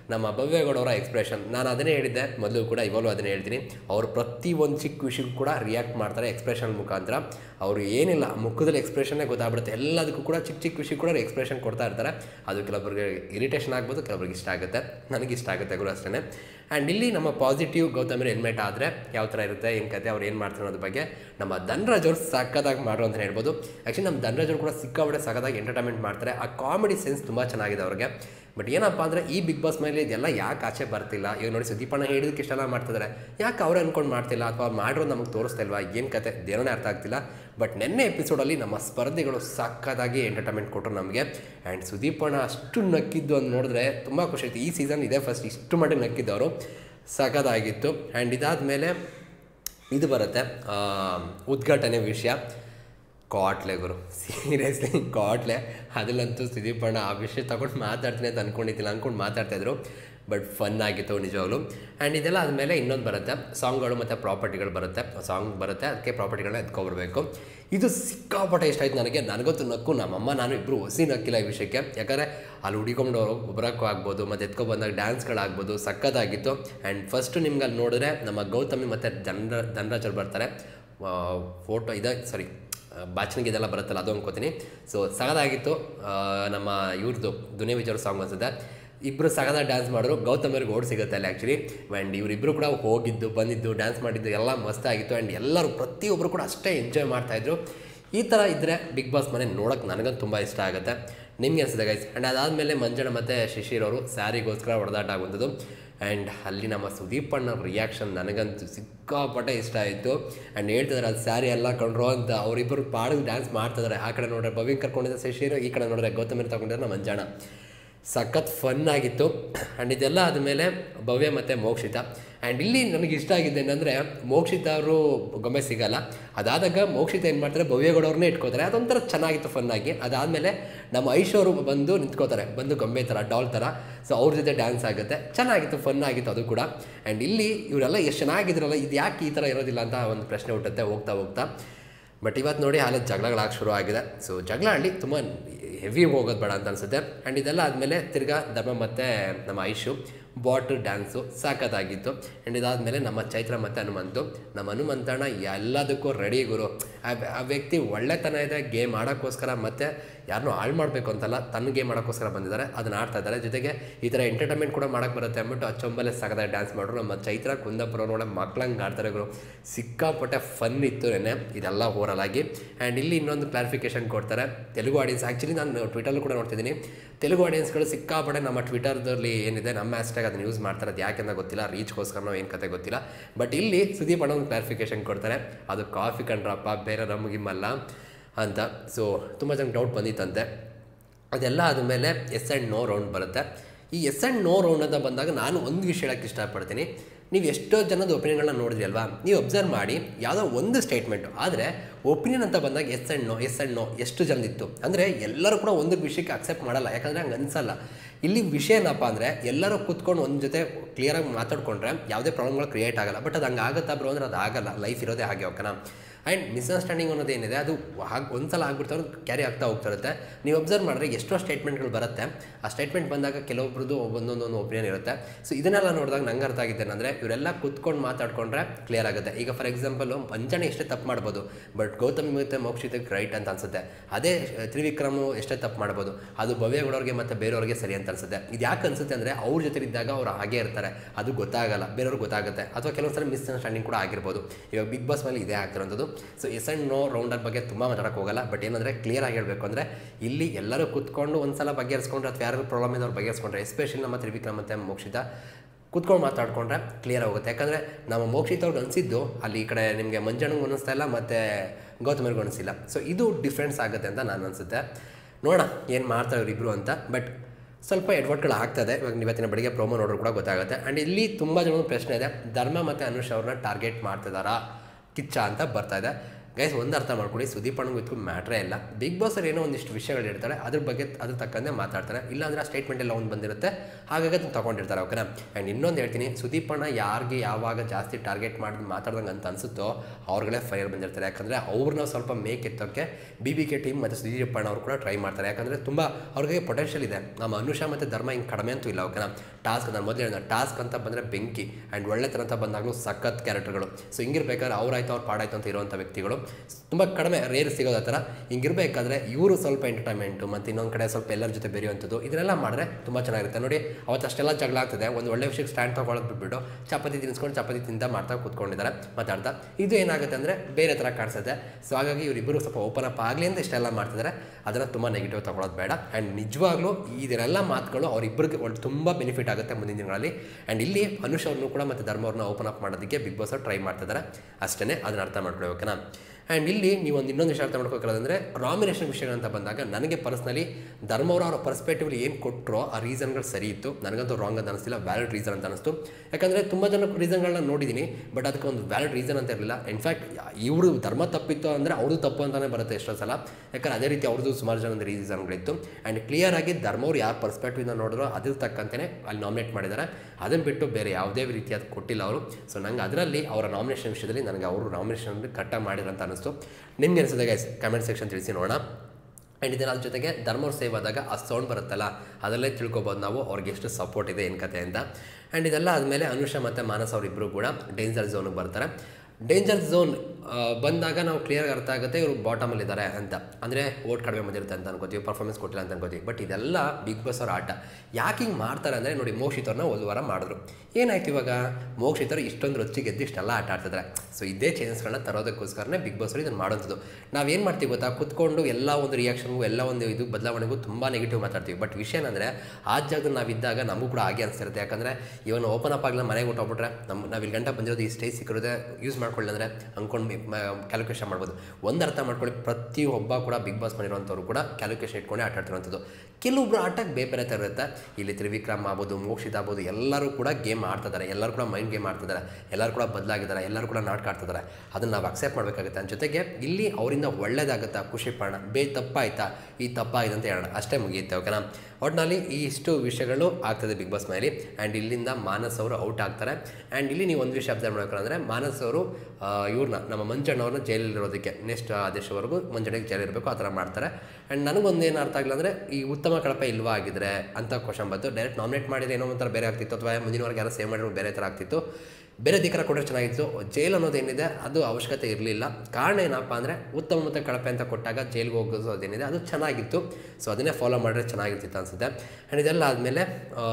Speaker 1: ನಮ್ಮ ಭವ್ಯಗೌಡವರ ಎಕ್ಸ್ಪ್ರೆಷನ್ ನಾನು ಅದನ್ನೇ ಹೇಳಿದ್ದೆ ಮೊದಲು ಕೂಡ ಇವಾಗಲೂ ಅದನ್ನೇ ಹೇಳ್ತೀನಿ ಅವರು ಪ್ರತಿ ಒಂದು ಚಿಕ್ಕ ವಿಷಯಕ್ಕೂ ಕೂಡ ರಿಯಾಕ್ಟ್ ಮಾಡ್ತಾರೆ ಎಕ್ಸ್ಪ್ರೆಷನ್ ಮುಖಾಂತರ ಅವರು ಏನಿಲ್ಲ ಮುಖದಲ್ಲಿ ಎಕ್ಸ್ಪ್ರೆಷನ್ನೇ ಗೊತ್ತಾಗ್ಬಿಡುತ್ತೆ ಎಲ್ಲದಕ್ಕೂ ಕೂಡ ಚಿಕ್ಕ ಚಿಕ್ಕ ವಿಷಯ ಕೂಡ ಎಕ್ಸ್ಪ್ರೆಷನ್ ಕೊಡ್ತಾ ಇರ್ತಾರೆ ಅದು ಕೆಲವೊಬ್ಬರಿಗೆ ಇರಿಟೇಷನ್ ಆಗ್ಬೋದು ಕೆಲವೊಬ್ರಿಗೆ ಇಷ್ಟ ಆಗುತ್ತೆ ನನಗೆ ಇಷ್ಟ ಆಗುತ್ತೆ ಗುರು ಅಷ್ಟೇ ಆ್ಯಂಡ್ ಇಲ್ಲಿ ನಮ್ಮ ಪಾಸಿಟಿವ್ ಗೌತಮಿ ಹೆಲ್ಮೆಟ್ ಆದರೆ ಯಾವ ಥರ ಇರುತ್ತೆ ಏನು ಕತೆ ಅವ್ರು ಏನು ಮಾಡ್ತಾರೆ ಅನ್ನೋದ್ರ ಬಗ್ಗೆ ನಮ್ಮ ಧನ್ರಾಜ್ ಅವ್ರು ಸಕ್ಕದಾಗಿ ಮಾಡು ಅಂತ ಹೇಳ್ಬೋದು ಆ್ಯಕ್ಚುಲಿ ನಮ್ಮ ಧನ್ರಾಜ್ ಅವರು ಕೂಡ ಸಿಕ್ಕಾಪಟ್ಟೆ ಸಕ್ಕದಾಗಿ ಎಂಟರ್ಟೈನ್ಮೆಂಟ್ ಮಾಡ್ತಾರೆ ಆ ಕಾಮಿಡಿ ಸೆನ್ಸ್ ತುಂಬ ಚೆನ್ನಾಗಿದೆ ಅವ್ರಿಗೆ ಬಟ್ ಏನಪ್ಪ ಅಂದರೆ ಈ ಬಿಗ್ ಬಾಸ್ ಮೇಲೆ ಇದೆಲ್ಲ ಯಾಕೆ ಆಚೆ ಬರ್ತಿಲ್ಲ ಈಗ ನೋಡಿ ಸುದೀಪಣ್ಣ ಹೇಳಿದಕ್ಕೆ ಇಷ್ಟೆಲ್ಲ ಮಾಡ್ತಿದ್ದಾರೆ ಯಾಕೆ ಅವ್ರು ಅನ್ಕೊಂಡು ಮಾಡ್ತಿಲ್ಲ ಅಥವಾ ಅವ್ರು ಮಾಡಿರೋದು ನಮಗೆ ತೋರಿಸ್ತಾ ಇಲ್ವಾ ಏನು ಕತೆ ದೇವನೇ ಅರ್ಥ ಆಗ್ತಿಲ್ಲ ಬಟ್ ನೆನ್ನೆ ಎಪಿಸೋಡಲ್ಲಿ ನಮ್ಮ ಸ್ಪರ್ಧಿಗಳು ಸಕ್ಕದಾಗಿ ಎಂಟರ್ಟೈನ್ಮೆಂಟ್ ಕೊಟ್ಟರು ನಮಗೆ ಆ್ಯಂಡ್ ಸುದೀಪಣ್ಣ ಅಷ್ಟು ನಕ್ಕಿದ್ದು ಅಂತ ನೋಡಿದ್ರೆ ತುಂಬ ಖುಷಿ ಆಯ್ತು ಈ ಸೀಸನ್ ಇದೆ ಫಸ್ಟ್ ಇಷ್ಟು ಮಟ್ಟಿಗೆ ನಕ್ಕಿದ್ದವರು ಸಖತ್ತಾಗಿತ್ತು ಆ್ಯಂಡ್ ಇದಾದಮೇಲೆ ಇದು ಬರುತ್ತೆ ಆ, ಉದ್ಘಾಟನೆ ವಿಷಯ ಕಾಟ್ಲೆ ಗುರು ಸೀರಿಯಸ್ಲಿ ಕಾಟ್ಲೆ ಅದಲ್ಲಂತೂ ಸುದೀಪಣ್ಣ ಆ ವಿಷಯ ತಗೊಂಡು ಮಾತಾಡ್ತೀನಿ ಅಂತ ಅಂದ್ಕೊಂಡಿದ್ದಿಲ್ಲ ಅಂದ್ಕೊಂಡು ಮಾತಾಡ್ತಾಯಿದ್ರು ಬಟ್ ಫನ್ ಆಗಿತ್ತು ನಿಜವಾಗ್ಲು ಆ್ಯಂಡ್ ಇದೆಲ್ಲ ಆದಮೇಲೆ ಇನ್ನೊಂದು ಬರುತ್ತೆ ಸಾಂಗ್ಗಳು ಮತ್ತು ಪ್ರಾಪರ್ಟಿಗಳು ಬರುತ್ತೆ ಸಾಂಗ್ ಬರುತ್ತೆ ಅದಕ್ಕೆ ಪ್ರಾಪರ್ಟಿಗಳನ್ನ ಎತ್ಕೊಬರ್ಬೇಕು ಇದು ಸಿಕ್ಕಾಪಟ್ಟೆ ಇಷ್ಟ ಆಯ್ತು ನನಗೆ ನನಗಂತೂ ನಕ್ಕು ನಮ್ಮಮ್ಮ ನಾನು ಇಬ್ಬರು ಹೊಸಿ ನಕ್ಕಿಲ್ಲ ಈ ವಿಷಯಕ್ಕೆ ಯಾಕಂದರೆ ಅಲ್ಲಿ ಹುಡಿಕೊಂಡವರು ಒಬ್ಬರಕ್ಕೂ ಆಗ್ಬೋದು ಮತ್ತು ಎತ್ಕೊ ಬಂದಾಗ ಡ್ಯಾನ್ಸ್ಗಳಾಗ್ಬೋದು ಸಕ್ಕತ್ತಾಗಿತ್ತು ಆ್ಯಂಡ್ ಫಸ್ಟು ನಿಮ್ಗೆ ಅಲ್ಲಿ ನೋಡಿದ್ರೆ ನಮ್ಮ ಗೌತಮಿ ಮತ್ತು ಧನ್ರ ಧನರಾಜರು ಬರ್ತಾರೆ ಫೋಟೋ ಇದೆ ಸಾರಿ ಬಾಚನಿಗೆ ಇದೆಲ್ಲ ಬರುತ್ತಲ್ಲ ಅದು ಅನ್ಕೋತೀನಿ ಸೊ ಸಗದಾಗಿತ್ತು ಆ, ನಮ್ಮ ಇವ್ರದ್ದು ದುನಿಯಾ ವಿಚಾರ ಸಾಂಗ್ ಅನ್ಸುತ್ತೆ ಇಬ್ಬರು ಸಗದ ಡ್ಯಾನ್ಸ್ ಮಾಡಿದ್ರು ಗೌತಮ್ ಅವ್ರಿಗೆ ಓಡ್ ಸಿಗುತ್ತೆ ಅಲ್ಲಿ ಆ್ಯಕ್ಚುಲಿ ಆ್ಯಂಡ್ ಇವರಿಬ್ಬರು ಕೂಡ ಹೋಗಿದ್ದು ಬಂದಿದ್ದು ಡ್ಯಾನ್ಸ್ ಮಾಡಿದ್ದು ಎಲ್ಲ ಮಸ್ತ್ ಆಗಿತ್ತು ಆ್ಯಂಡ್ ಎಲ್ಲರೂ ಪ್ರತಿಯೊಬ್ಬರು ಕೂಡ ಅಷ್ಟೇ ಎಂಜಾಯ್ ಮಾಡ್ತಾಯಿದ್ರು ಈ ಥರ ಇದ್ದರೆ ಬಿಗ್ ಬಾಸ್ ಮನೆ ನೋಡೋಕೆ ನನಗಂತೂ ತುಂಬ ಇಷ್ಟ ಆಗುತ್ತೆ ನಿಮ್ಗೆ ಅನಿಸಿದೆ ಗೈಸ್ ಆ್ಯಂಡ್ ಅದಾದಮೇಲೆ ಮಂಜಣ್ಣ ಮತ್ತು ಶಿಶಿರ್ ಅವರು ಸ್ಯಾರಿಗೋಸ್ಕರ ಹೊಡೆದಾಟ ಆಗುವಂಥದ್ದು ಆ್ಯಂಡ್ ಅಲ್ಲಿ ನಮ್ಮ ಸುದೀಪ್ ಅಣ್ಣ ರಿಯಾಕ್ಷನ್ ನನಗಂತೂ ಸಿಕ್ಕಾಪಟ್ಟೆ ಇಷ್ಟ ಆಯಿತು ಆ್ಯಂಡ್ ಹೇಳ್ತಿದ್ದಾರೆ ಅದು ಸ್ಯಾರಿ ಎಲ್ಲ ಕೊಂಡ್ರು ಅಂತ ಅವರಿಬ್ಬರು ಪಾಡಿಗೆ ಡ್ಯಾನ್ಸ್ ಮಾಡ್ತಿದ್ದಾರೆ ಆ ಕಡೆ ನೋಡ್ರೆ ಭವಿನ್ ಕರ್ಕೊಂಡಿದ್ದ ಶಶಿರು ಈ ಕಡೆ ನೋಡಿದ್ರೆ ಗೌತಮಿ ತಗೊಂಡಿದ್ರೆ ನಮ್ಮ ಮಂಜಾಣ ಸಖತ್ ಫನ್ ಆಗಿತ್ತು ಆ್ಯಂಡ್ ಇದೆಲ್ಲ ಆದಮೇಲೆ ಭವ್ಯ ಮತ್ತು ಮೋಕ್ಷಿತ ಆ್ಯಂಡ್ ಇಲ್ಲಿ ನನಗೆ ಇಷ್ಟ ಆಗಿದೆ ಏನಂದರೆ ಮೋಕ್ಷಿತ ಅವರು ಗೊಂಬೆ ಸಿಗಲ್ಲ ಅದಾದಾಗ ಮೋಕ್ಷಿತ ಏನು ಮಾಡ್ತಾರೆ ಭವ್ಯಗೌಡವ್ರನ್ನೇ ಇಟ್ಕೋತಾರೆ ಅದೊಂಥರ ಚೆನ್ನಾಗಿತ್ತು ಫನ್ನಾಗಿ ಅದಾದಮೇಲೆ ನಮ್ಮ ಐಶ್ ಅವರು ಬಂದು ನಿಂತ್ಕೋತಾರೆ ಬಂದು ಗೊಂಬೆ ಥರ ಡಾಲ್ ಥರ ಸೊ ಅವ್ರ ಜೊತೆ ಡ್ಯಾನ್ಸ್ ಆಗುತ್ತೆ ಚೆನ್ನಾಗಿತ್ತು ಫನ್ ಆಗಿತ್ತು ಅದು ಕೂಡ ಆ್ಯಂಡ್ ಇಲ್ಲಿ ಇವರೆಲ್ಲ ಎಷ್ಟು ಚೆನ್ನಾಗಿದ್ರಲ್ಲ ಇದು ಯಾಕೆ ಈ ಥರ ಇರೋದಿಲ್ಲ ಅಂತ ಒಂದು ಪ್ರಶ್ನೆ ಹುಟ್ಟುತ್ತೆ ಹೋಗ್ತಾ ಹೋಗ್ತಾ ಬಟ್ ಇವತ್ತು ನೋಡಿ ಹಾಲೆ ಜಗಳಗಳಾಗಿ ಶುರು ಆಗಿದೆ ಸೊ ಜಗಳ ಆಡಲಿ ತುಂಬ ಹೆವಿ ಹೋಗೋದು ಬೇಡ ಅಂತ ಅನಿಸುತ್ತೆ ಆ್ಯಂಡ್ ಇದೆಲ್ಲ ಆದಮೇಲೆ ತಿರ್ಗಾ ಧರ್ಮ ಮತ್ತು ನಮ್ಮ ಐಶು ಬಾಟರ್ ಡ್ಯಾನ್ಸು ಸಾಕತ್ತಾಗಿತ್ತು ಆ್ಯಂಡ್ ಇದಾದಮೇಲೆ ನಮ್ಮ ಚೈತ್ರ ಮತ್ತು ಹನುಮಂತು ನಮ್ಮ ಹನುಮಂತಣ್ಣ ಎಲ್ಲದಕ್ಕೂ ರೆಡಿ ಗುರು ಆ ವ್ಯ- ಆ ವ್ಯಕ್ತಿ ಒಳ್ಳೆತನ ಇದೆ ಗೇಮ್ ಆಡೋಕ್ಕೋಸ್ಕರ ಮತ್ತು ಯಾರನ್ನೂ ಹಾಳು ಮಾಡಬೇಕು ಅಂತಲ್ಲ ತನ್ನ ಗೇಮ್ ಆಡೋಕ್ಕೋಸ್ಕರ ಬಂದಿದ್ದಾರೆ ಅದನ್ನ ಆಡ್ತಾ ಇದ್ದಾರೆ ಜೊತೆಗೆ ಈ ಥರ ಎಂಟರ್ಟೈನ್ಮೆಂಟ್ ಕೂಡ ಮಾಡೋಕ್ಕೆ ಬರುತ್ತೆ ಅಂದ್ಬಿಟ್ಟು ಅಚ್ಚೊಂಬಲೆ ಸಗದಾಗಿ ಡ್ಯಾನ್ಸ್ ಮಾಡಿದ್ರು ನಮ್ಮ ಚೈತ್ರ ಕುಂದಾಪುರ ನೋಡ ಮಕ್ಳಂಗೆ ಆಡ್ತಾರೆ ಗುರು ಸಿಕ್ಕಾಪಟ್ಟೆ ಫನ್ ಇತ್ತು ನೆನ್ನೆ ಇದೆಲ್ಲ ಓವರಲ್ ಆಗಿ ಆ್ಯಂಡ್ ಇಲ್ಲಿ ಇನ್ನೊಂದು ಕ್ಲಾರಿಫಿಕೇಶನ್ ಕೊಡ್ತಾರೆ ತೆಲುಗು ಆಡಿಯನ್ಸ್ ಆ್ಯಕ್ಚುಲಿ ನಾನು ಟ್ವಿಟರ್ಲ್ಲೂ ಕೂಡ ನೋಡ್ತಿದ್ದೀನಿ ತೆಲುಗು ಆಡಿಯನ್ಸ್ಗಳು ಸಿಕ್ಕಾಪಟ್ಟೆ ನಮ್ಮ ಟ್ವಿಟರ್ದಲ್ಲಿ ಏನಿದೆ ನಮ್ಮ ಹ್ಯಾಶ್ಟ್ಯಾಗ್ ಅದನ್ನ ಯೂಸ್ ಮಾಡ್ತಾರೆ ಅದು ಯಾಕೆಂತ ಗೊತ್ತಿಲ್ಲ ರೀಚ್ಗೋಸ್ಕರ ನಾವು ಏನು ಕತೆ ಗೊತ್ತಿಲ್ಲ ಬಟ್ ಇಲ್ಲಿ ಸುದೀಪ್ ಅಣ್ಣ ಒಂದು ಕ್ಲಾರಿಫಿಕೇಶನ್ ಕೊಡ್ತಾರೆ ಅದು ಕಾಫಿ ಕಂಡ್ರಪ್ಪ ಬೇರೆ ನಮಗಿಮ್ಮಲ್ಲ ಅಂತ ಸೊ ತುಂಬ ಜನ ಡೌಟ್ ಬಂದಿತ್ತಂತೆ ಅದೆಲ್ಲ ಆದಮೇಲೆ ಎಸ್ ಆ್ಯಂಡ್ ನೋ ರೌಂಡ್ ಬರುತ್ತೆ ಈ ಎಸ್ ಆ್ಯಂಡ್ ನೋ ರೌಂಡ್ ಅಂತ ಬಂದಾಗ ನಾನು ಒಂದು ವಿಷಯ ಹೇಳಕ್ಕೆ ಇಷ್ಟಪಡ್ತೀನಿ ನೀವು ಎಷ್ಟೋ ಜನದ ಒಪಿನಿಯನ್ಗಳನ್ನ ನೋಡಿದ್ರಿ ಅಲ್ವಾ ನೀವು ಅಬ್ಸರ್ವ್ ಮಾಡಿ ಯಾವುದೋ ಒಂದು ಸ್ಟೇಟ್ಮೆಂಟು ಆದರೆ ಒಪಿನಿಯನ್ ಅಂತ ಬಂದಾಗ yes and no yes and no ಎಷ್ಟು ಜನದಿತ್ತು ಅಂದರೆ ಎಲ್ಲರೂ ಕೂಡ ಒಂದು ವಿಷಯಕ್ಕೆ ಅಕ್ಸೆಪ್ಟ್ ಮಾಡಲ್ಲ ಯಾಕಂದರೆ ಹಂಗೆ ಅನ್ಸಲ್ಲ ಇಲ್ಲಿ ವಿಷಯ ಏನಪ್ಪ ಅಂದರೆ ಎಲ್ಲರೂ ಕೂತ್ಕೊಂಡು ಒಂದು ಜೊತೆ ಕ್ಲಿಯರಾಗಿ ಮಾತಾಡ್ಕೊಂಡ್ರೆ ಯಾವುದೇ ಪ್ರಾಬ್ಲಮ್ಗಳು ಕ್ರಿಯೇಟ್ ಆಗಲ್ಲ ಬಟ್ ಅದು ಹಂಗೆ ಆಗುತ್ತಾ ಬ್ರೋ ಅಂದರೆ ಅದು ಆಗಲ್ಲ ಲೈಫ್ ಇರೋದೇ ಹಾಗೆ ಓಕೆನಾ ಆ್ಯಂಡ್ ಮಿಸ್ಅಂಡರ್ಸ್ಟ್ಯಾಂಡಿಂಗ್ ಅನ್ನೋದು ಏನಿದೆ ಅದು ಹಾಗೆ ಒಂದ್ಸಲ ಆಗ್ಬಿಡ್ತಾರೆ ಕ್ಯಾರಿ ಆಗ್ತಾ ಹೋಗ್ತಿರುತ್ತೆ ನೀವು ಅಬ್ಸರ್ವ್ ಮಾಡಿದ್ರೆ ಎಷ್ಟೋ ಸ್ಟೇಟ್ಮೆಂಟ್ಗಳು ಬರುತ್ತೆ ಆ ಸ್ಟೇಟ್ಮೆಂಟ್ ಬಂದಾಗ ಕೆಲವೊಬ್ರದ್ದು ಒಂದೊಂದೊಂದು ಒಪಿನಿಯನ್ ಇರುತ್ತೆ ಸೊ ಇದನ್ನೆಲ್ಲ ನೋಡಿದಾಗ ನಂಗೆ ಅರ್ಥ ಆಗಿದೆ ಏನಂದರೆ ಇವರೆಲ್ಲ ಕೂತ್ಕೊಂಡು ಮಾತಾಡ್ಕೊಂಡ್ರೆ ಕ್ಲಿಯರ್ ಆಗುತ್ತೆ ಈಗ ಫಾರ್ ಎಕ್ಸಾಂಪಲ್ ಮಂಜಾನೆ ಎಷ್ಟೇ ತಪ್ಪು ಮಾಡ್ಬೋದು ಬಟ್ ಗೌತಮಿ ಮತ್ತು ಮೋಕ್ಷಿತಕ್ಕೆ ರೈಟ್ ಅಂತ ಅನ್ಸುತ್ತೆ ಅದೇ ಅಹ್, ತ್ರಿವಿಕ್ರಮು ಎಷ್ಟೇ ತಪ್ಪು ಮಾಡ್ಬೋದು ಅದು ಭವ್ಯಗೌಡವ್ರಿಗೆ ಮತ್ತು ಬೇರೆಯವ್ರಿಗೆ ಸರಿ ಅಂತ ಅನ್ಸುತ್ತೆ ಇದು ಯಾಕೆ ಅನ್ಸುತ್ತೆ ಅಂದರೆ ಅವ್ರ ಜೊತೆ ಇದ್ದಾಗ ಅವ್ರು ಹಾಗೆ ಇರ್ತಾರೆ ಅದು ಗೊತ್ತಾಗಲ್ಲ ಬೇರೆಯವ್ರಿಗೆ ಗೊತ್ತಾಗುತ್ತೆ ಅಥವಾ ಕೆಲವೊಂದು ಸಲ ಮಿಸ್ಅಂಡರ್ಸ್ಟ್ಯಾಂಡಿಂಗ್ ಕೂಡ ಆಗಿರ್ಬೋದು ಇವಾಗ ಬಿಗ್ ಬಾಸ್ ಮೇಲೆ ಇದೇ ಆಗ್ತಿರೋಂಥದ್ದು so yes and no rounder ಬಗ್ಗೆ ತುಂಬ ಮಾತಾಡೋಕೆ ಹೋಗಲ್ಲ ಬಟ್ ಏನಂದರೆ ಕ್ಲಿಯರ್ ಆಗಿ ಹೇಳಬೇಕು ಅಂದರೆ ಇಲ್ಲಿ ಎಲ್ಲರೂ ಕೂತ್ಕೊಂಡು ಒಂದು ಸಲ ಬಗೆಹರಿಸ್ಕೊಂಡ್ರೆ ಅಥವಾ ಯಾರು ಪ್ರಾಬ್ಲಮ್ ಇದ್ದವ್ರು ಬಗೆಹರಿಸ್ಕೊಂಡ್ರೆ ಎಸ್ಪೆಷಲಿ ನಮ್ಮ ತ್ರಿವಿಕ್ರಮ್ ಮತ್ತು ಮೋಕ್ಷಿತ ಕೂತ್ಕೊಂಡು ಮಾತಾಡ್ಕೊಂಡ್ರೆ ಕ್ಲಿಯರ್ ಆಗುತ್ತೆ ಯಾಕಂದರೆ ನಮ್ಮ ಮೋಕ್ಷಿತ ಅವ್ರಿಗೆ ಅನಿಸಿದ್ದು ಅಲ್ಲಿ ಈ ಕಡೆ ನಿಮಗೆ ಮಂಜಣ್ಣಂಗೆ ಅನ್ನಿಸ್ತಾ ಇಲ್ಲ ಮತ್ತು ಗೌತಮರಿಗೂ ಅನಿಸಿಲ್ಲ ಸೊ ಇದು ಡಿಫ್ರೆನ್ಸ್ ಆಗುತ್ತೆ ಅಂತ ನಾನು ಅನಿಸುತ್ತೆ ನೋಡೋಣ ಏನು ಮಾಡ್ತಾರೆ ಇವರಿಬ್ಬರು ಅಂತ ಬಟ್ ಸ್ವಲ್ಪ ಎಡ್ವರ್ಟ್ಗಳು ಆಗ್ತದೆ ಇವಾಗ ಇವತ್ತಿನ ಬೆಳಿಗ್ಗೆ ಪ್ರೋಮೋ ನೋಡ್ರು ಕೂಡ ಗೊತ್ತಾಗುತ್ತೆ ಆ್ಯಂಡ್ ಇಲ್ಲಿ ತುಂಬ ಜನ ಪ್ರಶ್ನೆ ಇದೆ ಧರ್ಮ ಮತ್ತು ಅನುಷ್ ಅವ್ರನ್ನ ಟಾರ್ಗೆಟ್ ಮಾಡ್ತಿದ್ದಾರಾ ಕಿಚ್ಚ ಅಂತ ಬರ್ತಾ ಇದೆ ಗೈಸ್ ಒಂದು ಅರ್ಥ ಮಾಡ್ಕೊಳ್ಳಿ ಸುದೀಪ್ ಅಣ್ಣಗೂ ಇದಕ್ಕೂ ಮ್ಯಾಟ್ರೇ ಇಲ್ಲ ಬಿಗ್ ಬಾಸಲ್ಲಿ ಏನೋ ಒಂದಿಷ್ಟು ವಿಷಯಗಳು ಇರ್ತಾರೆ ಅದ್ರ ಬಗ್ಗೆ ಅದ್ರ ತಕ್ಕಂತೆ ಮಾತಾಡ್ತಾರೆ ಇಲ್ಲಾಂದ್ರೆ ಆ ಸ್ಟೇಟ್ಮೆಂಟ್ ಎಲ್ಲ ಒಂದು ಬಂದಿರುತ್ತೆ ಹಾಗಾಗಿ ಅದನ್ನ ತಗೊಂಡಿರ್ತಾರೆ ಓಕೆನಾ ಆ್ಯಂಡ್ ಇನ್ನೊಂದು ಹೇಳ್ತೀನಿ ಸುದೀಪ್ ಅಣ್ಣ ಯಾರಿಗೆ ಯಾವಾಗ ಜಾಸ್ತಿ ಟಾರ್ಗೆಟ್ ಮಾಡಿ ಮಾತಾಡ್ದಂಗೆ ಅಂತ ಅನಿಸುತ್ತೋ ಅವ್ರುಗಳೇ ಫೈರ್ ಬಂದಿರ್ತಾರೆ ಯಾಕಂದರೆ ಅವ್ರನ್ನ ಸ್ವಲ್ಪ ಮೇಕ್ ಎತ್ತೋಕ್ಕೆ ಬಿ ಬಿ ಕೆ ಟೀಮ್ ಮತ್ತು ಸುದೀಪ್ ಅಣ್ಣ ಅವರು ಕೂಡ ಟ್ರೈ ಮಾಡ್ತಾರೆ ಯಾಕಂದರೆ ತುಂಬ ಅವ್ರಿಗೆ ಪೊಟೆನ್ಷಿಯಲ್ ಇದೆ ನಮ್ಮ ಅನುಷಾ ಮತ್ತು ಧರ್ಮ ಹಿಂಗೆ ಕಡಿಮೆ ಅಂತೂ ಇಲ್ಲ ಓಕೆನಾ ಟಾಸ್ಕ್ ನಾನು ಮೊದಲು ಹೇಳಿದ ಟಾಸ್ಕ್ ಅಂತ ಬಂದರೆ ಬೆಂಕಿ ಆ್ಯಂಡ್ ಒಳ್ಳೆತನ ಅಂತ ಬಂದಾಗಲೂ ಸಖತ್ ಕ್ಯಾರೆಕ್ಟರ್ಗಳು ಸೊ ಹಿಂಗಿರ್ಬೇಕಾದ್ರೆ ಅವ್ರಾಯ್ತು ಅವ್ರು ಪಾಡಾಯ್ತು ಅಂತ ಇರುವಂಥ ವ್ಯಕ್ತಿಗಳು ತುಂಬ ಕಡಿಮೆ ರೇರ್ ಸಿಗೋದು ಆ ಥರ ಹಿಂಗಿರ್ಬೇಕಾದ್ರೆ ಇವರು ಸ್ವಲ್ಪ ಎಂಟರ್ಟೈನ್ಮೆಂಟು ಮತ್ತು ಇನ್ನೊಂದು ಕಡೆ ಸ್ವಲ್ಪ ಎಲ್ಲರ ಜೊತೆ ಬೆರೆಯುವಂಥದ್ದು ಇದನ್ನೆಲ್ಲ ಮಾಡಿದ್ರೆ ತುಂಬ ಚೆನ್ನಾಗಿರುತ್ತೆ ನೋಡಿ ಅವತ್ತು ಅಷ್ಟೆಲ್ಲ ಜಗಳ ಆಗ್ತದೆ ಒಂದು ಒಳ್ಳೆ ವಿಷಯಕ್ಕೆ ಸ್ಟ್ಯಾಂಡ್ ತೊಗೊಳೋದು ಬಿಟ್ಬಿಟ್ಟು ಚಪಾತಿ ತಿನ್ಸ್ಕೊಂಡು ಚಪಾತಿ ತಿಂದ ಮಾಡ್ತಾ ಕೂತ್ಕೊಂಡಿದ್ದಾರೆ ಮಾತಾಡ್ತಾ ಇದು ಏನಾಗುತ್ತೆ ಅಂದರೆ ಬೇರೆ ಥರ ಕಾಣಿಸುತ್ತೆ ಸೊ ಹಾಗಾಗಿ ಇವರಿಬ್ಬರು ಸ್ವಲ್ಪ ಓಪನ್ ಅಪ್ ಆಗಲಿ ಅಂತ ಇಷ್ಟೆಲ್ಲ ಮಾಡ್ತಿದ್ದಾರೆ ಅದನ್ನು ತುಂಬ ನೆಗೆಟಿವ್ ತಗೊಳ್ಳೋದು ಬೇಡ ಆ್ಯಂಡ್ ನಿಜವಾಗ್ಲೂ ಇದರೆಲ್ಲ ಮಾತುಗಳು ಅವರಿಬ್ಬರಿಗೆ ಒಳ್ಳೆ ತುಂಬ ಬೆನಿಫಿಟ್ ಆಗುತ್ತೆ ಮುಂದಿನ ದಿನಗಳಲ್ಲಿ ಆ್ಯಂಡ್ ಇಲ್ಲಿ ಅನುಷ್ ಅವ್ರನ್ನೂ ಕೂಡ ಮತ್ತು ಧರ್ಮ ಅವ್ರನ್ನ ಓಪನ್ ಅಪ್ ಮಾಡೋದಕ್ಕೆ ಬಿಗ್ ಬಾಸ್ ಅವ್ರು ಟ್ರೈ ಮಾಡ್ತಿದ್ದಾರೆ ಅಷ್ಟೇ ಅದನ್ನ ಅರ್ಥ ಮಾಡ್ಕೊಳ್ಳಿ ಓಕೆನಾ ಆ್ಯಂಡ್ ಇಲ್ಲಿ ನೀವು ಒಂದು ಇನ್ನೊಂದು ವಿಷಯ ಅರ್ಥ ಮಾಡ್ಕೋಕ್ಕಾಗದಂದರೆ ರಾಮಿನೇಷನ್ ವಿಷಯಗಳಂತ ಬಂದಾಗ ನನಗೆ ಪರ್ಸ್ನಲಿ ಧರ್ಮವ್ರ ಅವರ ಪರ್ಸ್ಪೆಕ್ಟಿವ್ಲಿ ಏನು ಕೊಟ್ಟರೋ ಆ ರೀಸನ್ಗಳು ಸರಿ ಇತ್ತು ನನಗಂತೂ ರಾಂಗ್ ಅಂತ ಅನಿಸ್ತಿಲ್ಲ ವ್ಯಾಲಿಡ್ ರೀಸನ್ ಅಂತ ಅನಿಸ್ತು ಯಾಕಂದರೆ ತುಂಬ ಜನ ರೀಸನ್ಗಳನ್ನ ನೋಡಿದ್ದೀನಿ ಬಟ್ ಅದಕ್ಕೆ ಒಂದು ವ್ಯಾಲಿಡ್ ರೀಸನ್ ಅಂತ ಇರಲಿಲ್ಲ ಇನ್ಫ್ಯಾಕ್ಟ್ ಇವರು ಧರ್ಮ ತಪ್ಪಿತ್ತು ಅಂದರೆ ಅವ್ರದ್ದು ತಪ್ಪು ಅಂತಲೇ ಬರುತ್ತೆ ಎಷ್ಟೋ ಸಲ ಯಾಕಂದ್ರೆ ಅದೇ ರೀತಿ ಅವ್ರದ್ದು ಸುಮಾರು ಜನ ರೀಸನ್ಗಳಿತ್ತು ಆ್ಯಂಡ್ ಕ್ಲಿಯರ್ ಆಗಿ ಧರ್ಮವ್ರು ಯಾವ ಪರ್ಸ್ಪೆಕ್ಟಿವ್ನ ನೋಡಿದ್ರು ಅದ್ರ ತಕ್ಕಂತೆ ಅಲ್ಲಿ ನಾಮಿನೇಟ್ ಮಾಡಿದ್ದಾರೆ ಅದನ್ನು ಬಿಟ್ಟು ಬೇರೆ ಯಾವುದೇ ರೀತಿಯಾದ ಕೊಟ್ಟಿಲ್ಲ ಅವರು ಸೊ ನಂಗೆ ಅದರಲ್ಲಿ ಅವರ ನಾಮಿನೇಷನ್ ವಿಷಯದಲ್ಲಿ ನನಗೆ ಅವರು ನಾಮಿನೇಷನ್ ಕಟ್ಟ ಮಾಡಿದ್ರು ಅಂತ ಅನಿಸ್ತು ನಿಮ್ಗೆ ಅನಿಸಿದೆ ಗೈಸ್ ಕಮೆಂಟ್ ಸೆಕ್ಷನ್ ತಿಳಿಸಿ ನೋಡೋಣ ಆ್ಯಂಡ್ ಇದರ ಅದ್ರ ಜೊತೆಗೆ ಧರ್ಮವ್ರು ಸೇವ್ ಆದಾಗ ಆ ಸೌಂಡ್ ಬರುತ್ತಲ್ಲ ಅದರಲ್ಲೇ ತಿಳ್ಕೊಬೋದು ನಾವು ಅವ್ರಿಗೆ ಎಷ್ಟು ಸಪೋರ್ಟ್ ಇದೆ ಏನು ಕತೆ ಅಂತ ಆ್ಯಂಡ್ ಇದೆಲ್ಲ ಆದಮೇಲೆ ಅನುಷಾ ಮತ್ತು ಮಾನಸ್ ಅವರಿಬ್ಬರು ಕೂಡ ಡೇಂಜರ್ ಝೋನಿಗೆ ಬರ್ತಾರೆ ಡೇಂಜರ್ ಝೋನ್ ಬಂದಾಗ ನಾವು ಕ್ಲಿಯರ್ಗೆ ಅರ್ಥ ಆಗುತ್ತೆ ಇವರು ಬಾಟಮಲ್ಲಿ ಇದ್ದಾರೆ ಅಂತ ಅಂದರೆ ಓಟ್ ಕಡಿಮೆ ಬಂದಿರುತ್ತೆ ಅಂತ ಅನ್ಕೋತೀವಿ ಪರ್ಫಾರ್ಮೆನ್ಸ್ ಕೊಟ್ಟಿಲ್ಲ ಅಂತ ಅನ್ಕೋತೀವಿ ಬಟ್ ಇದೆಲ್ಲ ಬಿಗ್ ಬಾಸ್ ಅವ್ರ ಆಟ ಯಾಕೆ ಹಿಂಗೆ ಮಾಡ್ತಾರೆ ಅಂದರೆ ನೋಡಿ ಮೋಕ್ಷಿತ್ ಅವ್ರನ್ನ ಒಂದು ವಾರ ಮಾಡಿದ್ರು ಏನಾಯ್ತು ಇವಾಗ ಮೋಕ್ಷಿತ್ ಅವರು ಇಷ್ಟೊಂದು ರೊಚ್ಚಿ ಗೆದ್ದು ಇಷ್ಟೆಲ್ಲ ಆಟ ಆಡ್ತಿದ್ದಾರೆ ಸೊ ಇದೇ ಚೇಂಜಸ್ಗಳನ್ನ ತರೋದಕ್ಕೋಸ್ಕರನೇ ಬಿಗ್ ಬಾಸ್ ಅವರು ಇದನ್ನು ಮಾಡೋಂಥದ್ದು ನಾವೇನು ಮಾಡ್ತೀವಿ ಗೊತ್ತಾ ಕುತ್ಕೊಂಡು ಎಲ್ಲ ಒಂದು ರಿಯಾಕ್ಷನ್ಗೂ ಎಲ್ಲ ಒಂದು ಇದು ಬದಲಾವಣೆಗೂ ತುಂಬ ನೆಗೆಟಿವ್ ಮಾತಾಡ್ತೀವಿ ಬಟ್ ವಿಷಯ ಏನಂದರೆ ಆ ಜಾಗದಲ್ಲಿ ನಾವಿದ್ದಾಗ ನಮಗೂ ಕೂಡ ಹಾಗೆ ಅನಿಸ್ತಿರುತ್ತೆ ಯಾಕಂದರೆ ಇವನು ಓಪನ್ ಅಪ್ ಆಗಲ್ಲ ಮನೆಗೆ ಹೊಟ್ಟೋಗ್ಬಿಟ್ರೆ ನಮ್ಮ ನಾವು ಇಲ್ಲಿ ಗಂಟೆ ಬಂದಿರೋದು ಈ ಸ್ಟೇಜ್ ಸಿಕ್ಕಿರೋದೇ ಯೂಸ್ ಮಾಡ್ಕೊಳ್ಳಿ ಅಂದರೆ ಅಂದ್ಕೊಂಡು ಕ್ಯಾಲ್ಕುಲೇಷನ್ ಮಾಡ್ಬೋದು ಒಂದು ಅರ್ಥ ಮಾಡ್ಕೊಳ್ಳಿ ಪ್ರತಿಯೊಬ್ಬ ಕೂಡ ಬಿಗ್ ಬಾಸ್ ಮಾಡಿರುವಂಥವ್ರು ಕೂಡ ಕ್ಯಾಲ್ಕುಲೇಷನ್ ಇಟ್ಕೊಂಡೇ ಆಟ ಆಡ್ತಿರುವಂಥದ್ದು ಕೆಲವೊಬ್ರು ಆಟಕ್ಕೆ ಬೇರೆ ಬೇರೆ ಥರ ಇರುತ್ತೆ ಇಲ್ಲಿ ತ್ರಿವಿಕ್ರಮ್ ಆಗ್ಬೋದು ಮೋಕ್ಷಿತ್ ಆಗ್ಬೋದು ಎಲ್ಲರೂ ಕೂಡ ಗೇಮ್ ಆಡ್ತಿದ್ದಾರೆ ಎಲ್ಲರೂ ಕೂಡ ಮೈಂಡ್ ಗೇಮ್ ಆಡ್ತಿದ್ದಾರೆ ಎಲ್ಲರೂ ಕೂಡ ಬದಲಾಗಿದ್ದಾರೆ ಎಲ್ಲರೂ ಕೂಡ ನಾಟಕ ಆಡ್ತಿದ್ದಾರೆ ಅದನ್ನು ನಾವು ಅಕ್ಸೆಪ್ಟ್ ಮಾಡಬೇಕಾಗುತ್ತೆ ಅದ್ರ ಜೊತೆಗೆ ಇಲ್ಲಿ ಅವರಿಂದ ಒಳ್ಳೇದಾಗುತ್ತಾ ಖುಷಿ ಪಡೋಣ ಬೇ ತಪ್ಪಾಯ್ತಾ ಈ ತಪ್ಪಾಗಿದೆ ಅಂತ ಹೇಳೋಣ ಅಷ್ಟೇ ಮುಗಿಯುತ್ತೆ ಓಕೆನಾ ಒಟ್ಟಿನಲ್ಲಿ ಈ ಇಷ್ಟು ವಿಷಯಗಳು ಆಗ್ತದೆ ಬಿಗ್ ಬಾಸ್ ಮೇಲೆ ಆ್ಯಂಡ್ ಇಲ್ಲಿಂದ ಮಾನಸ್ ಅವರು ಔಟ್ ಆಗ್ತಾರೆ ಆ್ಯಂಡ್ ಇಲ್ಲಿ ನೀವು ಒಂದು ವಿಷಯ ಅಬ್ಸರ್ವ್ ಮಾಡ್ಕೊಂಡ್ರೆ ಮಾನಸ್ ಅವರು ಇವ್ರನ್ನ ನಮ್ಮ ಮಂಜಣ್ಣವ್ರನ್ನ ಜೈಲಲ್ಲಿರೋದಕ್ಕೆ ನೆಕ್ಸ್ಟ್ ಆದೇಶವರೆಗೂ ಮಂಜಣ್ಣಿಗೆ ಜೈಲಿರಬೇಕು ಆ ಥರ ಮಾಡ್ತಾರೆ ಆ್ಯಂಡ್ ನನಗೊಂದು ಏನು ಅರ್ಥ ಆಗಿಲ್ಲ ಅಂದರೆ ಈ ಉತ್ತಮ ಕಳಪೆ ಇಲ್ವಾ ಆಗಿದ್ರೆ ಅಂತ ಕ್ವಶನ್ ಬಂತು ಡೈರೆಕ್ಟ್ ನಾಮಿನೇಟ್ ಮಾಡಿದ್ರೆ ಏನೋ ಒಂಥರ ಬೇರೆ ಆಗ್ತಿತ್ತು ಅಥವಾ ಮುಂದಿನವರೆಗೆ ಯಾರೋ ಸೇವ್ ಮಾಡಿರೋ ಬೇರೆ ಥರ ಆಗ್ತಿತ್ತು ಬೇರೆ ದಿಕ್ಕರ ಕೊಟ್ಟರೆ ಚೆನ್ನಾಗಿತ್ತು ಜೈಲು ಅನ್ನೋದೇನಿದೆ ಅದು ಅವಶ್ಯಕತೆ ಇರಲಿಲ್ಲ ಕಾರಣ ಏನಪ್ಪ ಅಂದರೆ ಉತ್ತಮ ಮತ್ತು ಕಳಪೆ ಅಂತ ಕೊಟ್ಟಾಗ ಜೈಲಿಗೆ ಹೋಗೋದೇನಿದೆ ಅದು ಚೆನ್ನಾಗಿತ್ತು ಸೊ ಅದನ್ನೇ ಫಾಲೋ ಮಾಡಿದ್ರೆ ಚೆನ್ನಾಗಿರ್ತಿತ್ತು ಅನಿಸುತ್ತೆ ಆ್ಯಂಡ್ ಇದೆಲ್ಲ ಆದಮೇಲೆ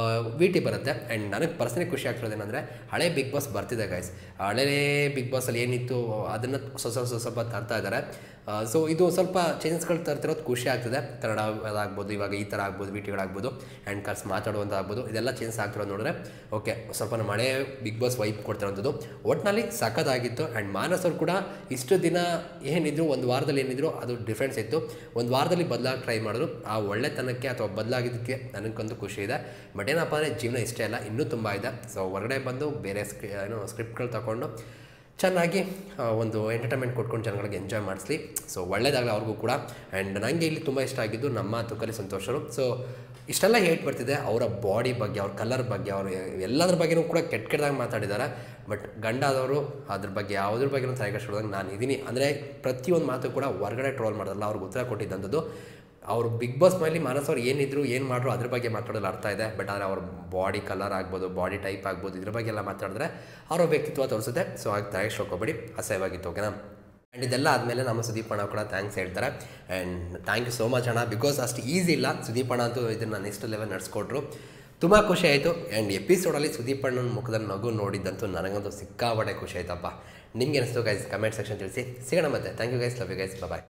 Speaker 1: ವಿ ಟಿ ಬರುತ್ತೆ ಆ್ಯಂಡ್ ನನಗೆ ಪರ್ಸನಲಿ ಖುಷಿ ಆಗ್ತಿರೋದೇನೆಂದರೆ ಹಳೆ ಬಿಗ್ ಬಾಸ್ ಬರ್ತಿದೆ ಗೈಸ್ ಹಳೇ ಬಿಗ್ ಬಾಸಲ್ಲಿ ಏನಿತ್ತು ಅದನ್ನು ಸ್ವಲ್ಪ ಸ್ವಲ್ಪ ಸ್ವಲ್ಪ ತರ್ತಾ ಇದ್ದಾರೆ ಸೊ ಇದು ಸ್ವಲ್ಪ ಚೇಂಜಸ್ಗಳು ತರ್ತಿರೋದು ಖುಷಿ ಆಗ್ತದೆ ಕನ್ನಡ ಅದಾಗ್ಬೋದು ಇವಾಗ ಈ ಥರ ಆಗ್ಬೋದು ವಿಟಿಗಳಾಗ್ಬೋದು ಆ್ಯಂಡ್ ಕರ್ಸ್ ಮಾತಾಡುವಂಥ ಆಗ್ಬೋದು ಇದೆಲ್ಲ ಚೇಂಜ್ ಆಗ್ತಿರೋದು ನೋಡಿದ್ರೆ ಓಕೆ ಸ್ವಲ್ಪ ನಮ್ಮ ಹಳೆ ಬಿಗ್ ಬಾಸ್ ವೈಪ್ ಕೊಡ್ತಿರೋಂಥದ್ದು ಒಟ್ಟಿನಲ್ಲಿ ಸಖತ್ತಾಗಿತ್ತು ಆ್ಯಂಡ್ ಮಾನಸ್ ಅವ್ರು ಕೂಡ ಇಷ್ಟು ದಿನ ಏನಿದ್ರು ಒಂದು ವಾರದಲ್ಲಿ ಏನಿದ್ರು ಅದು ಡಿಫ್ರೆನ್ಸ್ ಇತ್ತು ಒಂದು ವಾರದಲ್ಲಿ ಬದಲಾಗಿ ಟ್ರೈ ಮಾಡಿದ್ರು ಆ ಒಳ್ಳೆತನಕ್ಕೆ ಅಥವಾ ಬದಲಾಗಿದ್ದಕ್ಕೆ ನನಗಂತೂ ಖುಷಿ ಇದೆ ಬಟ್ ಏನಪ್ಪ ಅಂದರೆ ಜೀವನ ಇಷ್ಟೇ ಅಲ್ಲ ಇನ್ನೂ ತುಂಬ ಇದೆ ಸೊ ಹೊರಗಡೆ ಬಂದು ಬೇರೆ ಸ್ಕ್ರಿ ಏನು ಸ್ಕ್ರಿಪ್ಟ್ಗಳು ತಗೊಂಡು ಚೆನ್ನಾಗಿ ಆ, ಒಂದು ಎಂಟರ್ಟೈನ್ಮೆಂಟ್ ಕೊಟ್ಕೊಂಡು ಜನಗಳಿಗೆ ಎಂಜಾಯ್ ಮಾಡಿಸ್ಲಿ ಸೊ ಒಳ್ಳೇದಾಗಲಿ ಅವ್ರಿಗೂ ಕೂಡ ಆ್ಯಂಡ್ ನನಗೆ ಇಲ್ಲಿ ತುಂಬ ಇಷ್ಟ ಆಗಿದ್ದು ನಮ್ಮ ತುಕಲಿ ಸಂತೋಷರು ಸೊ ಇಷ್ಟೆಲ್ಲ ಹೇಟ್ ಬರ್ತಿದೆ ಅವರ ಬಾಡಿ ಬಗ್ಗೆ ಅವ್ರ ಕಲರ್ ಬಗ್ಗೆ ಅವರು ಎಲ್ಲದ್ರ ಬಗ್ಗೆನೂ ಕೂಡ ಕೆಟ್ಟ ಕೆಟ್ಟದಾಗಿ ಮಾತಾಡಿದ್ದಾರೆ ಬಟ್ ಗಂಡ ಆದವರು ಅದ್ರ ಬಗ್ಗೆ ಯಾವುದ್ರ ಬಗ್ಗೆನೂ ತಲೆಕೆಡ್ಸ್ಕೊಳ್ದಂಗೆ ನಾನು ಇದ್ದೀನಿ ಅಂದರೆ ಪ್ರತಿಯೊಂದು ಮಾತು ಕೂಡ ಹೊರಗಡೆ ಟ್ರೋಲ್ ಮಾಡೋದಲ್ಲ ಅವ್ರಿಗೆ ಉತ್ತರ ಕೊಟ್ಟಿದ್ದಂಥದ್ದು ಅವರು ಬಿಗ್ ಬಾಸ್ ಮೇಲೆ ಮಾನಸ್ ಅವ್ರು ಏನಿದ್ರು ಏನು ಮಾಡ್ರು ಅದ್ರ ಬಗ್ಗೆ ಮಾತಾಡೋದು ಅರ್ಥ ಇದೆ ಬಟ್ ಆದರೆ ಅವ್ರ ಬಾಡಿ ಕಲರ್ ಆಗ್ಬೋದು ಬಾಡಿ ಟೈಪ್ ಆಗ್ಬೋದು ಇದ್ರ ಬಗ್ಗೆ ಎಲ್ಲ ಮಾತಾಡಿದ್ರೆ ಅವರ ವ್ಯಕ್ತಿತ್ವ ತೋರಿಸುತ್ತೆ ಸೊ ಹಾಗೆ ತಯಾರಿಸಿ ಹೋಗ್ಬೇಡಿ ಅಸಹ್ಯವಾಗಿತ್ತು ಓಕೆನಾ ಆ್ಯಂಡ್ ಇದೆಲ್ಲ ಆದಮೇಲೆ ನಮ್ಮ ಸುದೀಪ್ ಅಣ್ಣ ಕೂಡ ಥ್ಯಾಂಕ್ಸ್ ಹೇಳ್ತಾರೆ and thank you so much ಅಣ್ಣ ಬಿಕಾಸ್ ಅಷ್ಟು ಈಸಿ ಇಲ್ಲ ಸುದೀಪ್ ಅಣ್ಣ ಅಂತೂ ಇದನ್ನು ನೆಕ್ಸ್ಟ್ ಲೆವೆಲ್ ನಡೆಸ್ಕೊಟ್ರು ತುಂಬ ಖುಷಿ ಆಯಿತು ಆ್ಯಂಡ್ ಎಪಿಸೋಡಲ್ಲಿ ಸುದೀಪ್ ಅಣ್ಣನ ಮುಖದ ನಗು ನೋಡಿದ್ದಂತೂ ನನಗಂತೂ ಸಿಕ್ಕಾಪಟ್ಟೆ ಖುಷಿ ಆಯ್ತಪ್ಪ ನಿಮ್ಗೆ ಅನಿಸ್ತು ಗೈಸ್ ಕಮೆಂಟ್ ಸೆಕ್ಷನ್ ತಿಳಿಸಿ ಸಿಗೋಣ ಮತ್ತೆ thank you guys love you guys bye